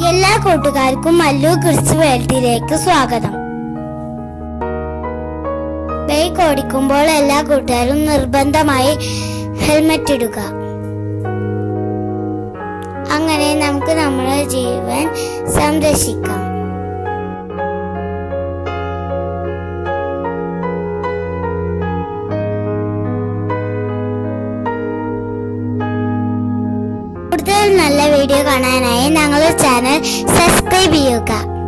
എല്ലാ കൂട്ടുകാർക്കും മല്ലു ക്രിസ്തു വേൾഡിലേക്ക് സ്വാഗതം ബൈക്ക് ഓടിക്കുമ്പോൾ എല്ലാ കൂട്ടുകാരും നിർബന്ധമായി ഹെൽമറ്റ് ഇടുക അങ്ങനെ നമുക്ക് നമ്മുടെ ജീവൻ സംരക്ഷിക്കാം കൂടുതൽ നല്ല വീഡിയോ കാണാനായി ഞങ്ങളുടെ ചാനൽ സബ്സ്ക്രൈബ് ചെയ്യുക